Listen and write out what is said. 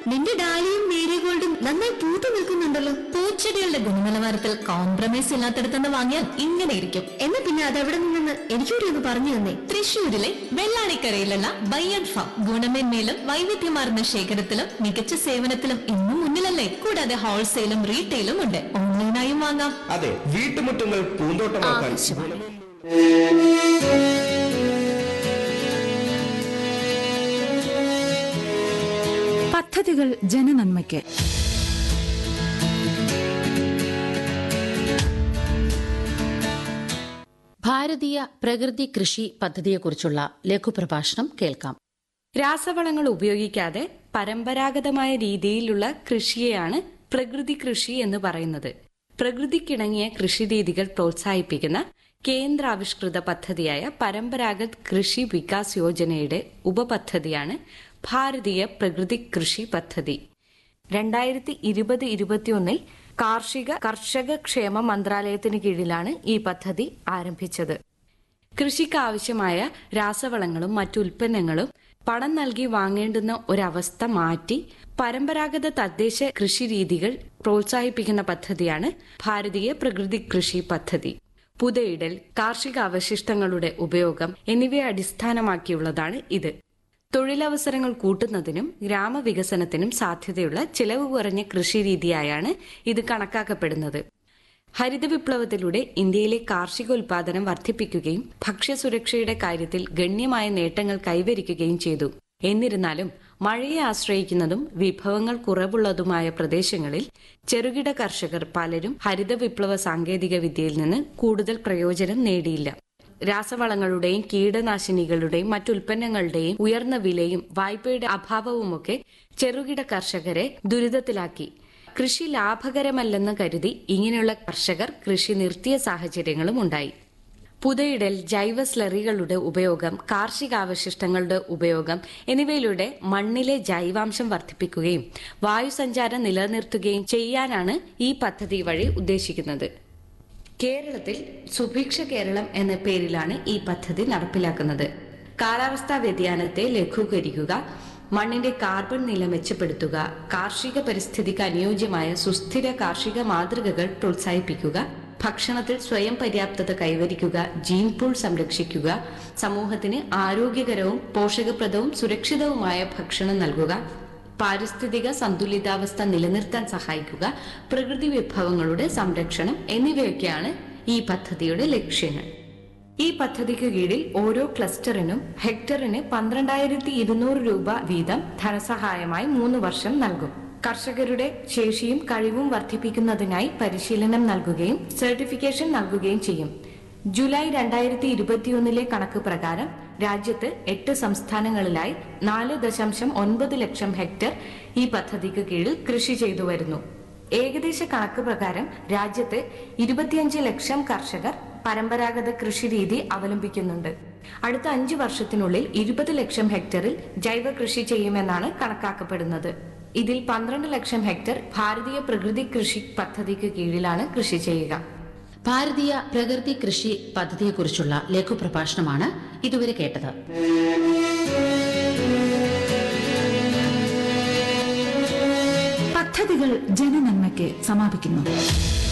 നിന്റെ ഡാലിയും മേരിഗോൾഡും നന്നായി പൂത്തു നിൽക്കുന്നുണ്ടല്ലോ പൂച്ചെടികളുടെ ഗുണനിലവാരത്തിൽ കോംപ്രമൈസ് ഇല്ലാത്തടത്തുനിന്ന് വാങ്ങിയാൽ ഇങ്ങനെ ഇരിക്കും എന്നാ പിന്നെ അത് എവിടെ നിന്നെന്ന് എനിക്കൂടി ഒന്ന് പറഞ്ഞു തന്നെ തൃശൂരിലെ വെള്ളാണിക്കരയിലുള്ള ബയ്യൺ ഫാം ഗുണമേന്മയിലും വൈവിധ്യമാർന്ന ശേഖരത്തിലും മികച്ച സേവനത്തിലും ഇന്നും മുന്നിലല്ലേ കൂടാതെ ഹോൾസെയിലും റീറ്റെയിലും ഉണ്ട് ഓൺലൈനായും വാങ്ങാം അതെ വീട്ടുമുറ്റങ്ങൾ പൂന്തോട്ടമാക്കാൻ ആവശ്യമാണ് പദ്ധതികൾ ജനനന്മയ്ക്ക് ഭാരതീയ പ്രകൃതി കൃഷി പദ്ധതിയെക്കുറിച്ചുള്ള ലഘുപ്രഭാഷണം കേൾക്കാം രാസവളങ്ങൾ ഉപയോഗിക്കാതെ പരമ്പരാഗതമായ രീതിയിലുള്ള കൃഷിയെയാണ് പ്രകൃതി കൃഷി എന്ന് പറയുന്നത് പ്രകൃതിക്കിണങ്ങിയ കൃഷിരീതികൾ പ്രോത്സാഹിപ്പിക്കുന്ന കേന്ദ്രാവിഷ്കൃത പദ്ധതിയായ പരമ്പരാഗത് കൃഷി വികാസ് യോജനയുടെ ഉപപദ്ധതിയാണ് ഭാരതീയ പ്രകൃതി കൃഷി പദ്ധതി രണ്ടായിരത്തി ഇരുപത് ഇരുപത്തിയൊന്നിൽ കാർഷിക കർഷക ക്ഷേമ മന്ത്രാലയത്തിന് കീഴിലാണ് ഈ പദ്ധതി ആരംഭിച്ചത് കൃഷിക്ക് ആവശ്യമായ രാസവളങ്ങളും മറ്റു ഉൽപ്പന്നങ്ങളും പണം നൽകി വാങ്ങേണ്ടുന്ന ഒരവസ്ഥ മാറ്റി പരമ്പരാഗത തദ്ദേശ കൃഷി രീതികൾ പ്രോത്സാഹിപ്പിക്കുന്ന പദ്ധതിയാണ് ഭാരതീയ പ്രകൃതി കൃഷി പദ്ധതി പുതയിടൽ കാർഷിക അവശിഷ്ടങ്ങളുടെ ഉപയോഗം എന്നിവയെ അടിസ്ഥാനമാക്കിയുള്ളതാണ് ഇത് തൊഴിലവസരങ്ങൾ കൂട്ടുന്നതിനും ഗ്രാമവികസനത്തിനും സാധ്യതയുള്ള ചിലവ് കുറഞ്ഞ കൃഷിരീതിയായാണ് ഇത് കണക്കാക്കപ്പെടുന്നത് ഹരിത വിപ്ലവത്തിലൂടെ ഇന്ത്യയിലെ കാർഷിക ഉൽപാദനം വർദ്ധിപ്പിക്കുകയും ഭക്ഷ്യസുരക്ഷയുടെ കാര്യത്തിൽ ഗണ്യമായ നേട്ടങ്ങൾ കൈവരിക്കുകയും ചെയ്തു എന്നിരുന്നാലും മഴയെ ആശ്രയിക്കുന്നതും വിഭവങ്ങൾ കുറവുള്ളതുമായ പ്രദേശങ്ങളിൽ ചെറുകിട കർഷകർ പലരും ഹരിത വിപ്ലവ സാങ്കേതിക വിദ്യയിൽ നിന്ന് കൂടുതൽ പ്രയോജനം നേടിയില്ല രാസവളങ്ങളുടെയും കീടനാശിനികളുടെയും മറ്റുൽപ്പന്നങ്ങളുടെയും ഉയർന്ന വിലയും വായ്പയുടെ അഭാവവുമൊക്കെ ചെറുകിട കർഷകരെ ദുരിതത്തിലാക്കി കൃഷി ലാഭകരമല്ലെന്ന് കരുതി ഇങ്ങനെയുള്ള കർഷകർ കൃഷി നിർത്തിയ സാഹചര്യങ്ങളും ഉണ്ടായി പുതയിടൽ ജൈവ സ്ലറികളുടെ ഉപയോഗം കാർഷികാവശിഷ്ടങ്ങളുടെ ഉപയോഗം എന്നിവയിലൂടെ മണ്ണിലെ ജൈവാംശം വർദ്ധിപ്പിക്കുകയും വായുസഞ്ചാരം നിലനിർത്തുകയും ചെയ്യാനാണ് ഈ പദ്ധതി വഴി ഉദ്ദേശിക്കുന്നത് കേരളത്തിൽ സുഭിക്ഷ കേരളം എന്ന പേരിലാണ് ഈ പദ്ധതി നടപ്പിലാക്കുന്നത് കാലാവസ്ഥാ വ്യതിയാനത്തെ ലഘൂകരിക്കുക മണ്ണിന്റെ കാർബൺ നില മെച്ചപ്പെടുത്തുക കാർഷിക പരിസ്ഥിതിക്ക് അനുയോജ്യമായ സുസ്ഥിര കാർഷിക മാതൃകകൾ പ്രോത്സാഹിപ്പിക്കുക ഭക്ഷണത്തിൽ സ്വയം പര്യാപ്തത കൈവരിക്കുക ജീൻ പൂൾ സംരക്ഷിക്കുക സമൂഹത്തിന് ആരോഗ്യകരവും പോഷകപ്രദവും സുരക്ഷിതവുമായ ഭക്ഷണം നൽകുക പാരിസ്ഥിതിക സന്തുലിതാവസ്ഥ നിലനിർത്താൻ സഹായിക്കുക പ്രകൃതി വിഭവങ്ങളുടെ സംരക്ഷണം എന്നിവയൊക്കെയാണ് ഈ പദ്ധതിയുടെ ലക്ഷ്യങ്ങൾ ഈ പദ്ധതിക്ക് കീഴിൽ ഓരോ ക്ലസ്റ്ററിനും ഹെക്ടറിന് പന്ത്രണ്ടായിരത്തി ഇരുന്നൂറ് രൂപ വീതം ധനസഹായമായി മൂന്ന് വർഷം നൽകും കർഷകരുടെ ശേഷിയും കഴിവും വർദ്ധിപ്പിക്കുന്നതിനായി പരിശീലനം നൽകുകയും സർട്ടിഫിക്കേഷൻ നൽകുകയും ചെയ്യും ജൂലൈ രണ്ടായിരത്തി ഇരുപത്തിയൊന്നിലെ കണക്ക് പ്രകാരം രാജ്യത്ത് എട്ട് സംസ്ഥാനങ്ങളിലായി നാല് ദശാംശം ഒൻപത് ലക്ഷം ഹെക്ടർ ഈ പദ്ധതിക്ക് കീഴിൽ കൃഷി ചെയ്തു വരുന്നു ഏകദേശ കണക്ക് പ്രകാരം രാജ്യത്ത് ഇരുപത്തിയഞ്ച് ലക്ഷം കർഷകർ പരമ്പരാഗത കൃഷി രീതി അവലംബിക്കുന്നുണ്ട് അടുത്ത അഞ്ചു വർഷത്തിനുള്ളിൽ ഇരുപത് ലക്ഷം ഹെക്ടറിൽ ജൈവ കൃഷി ചെയ്യുമെന്നാണ് കണക്കാക്കപ്പെടുന്നത് ഇതിൽ പന്ത്രണ്ട് ലക്ഷം ഹെക്ടർ ഭാരതീയ പ്രകൃതി കൃഷി പദ്ധതിക്ക് കീഴിലാണ് കൃഷി ചെയ്യുക ഭാരതീയ പ്രകൃതി കൃഷി പദ്ധതിയെക്കുറിച്ചുള്ള ലഘുപ്രഭാഷണമാണ് ഇതുവരെ കേട്ടത് പദ്ധതികൾ ജനനന്മയ്ക്ക് സമാപിക്കുന്നു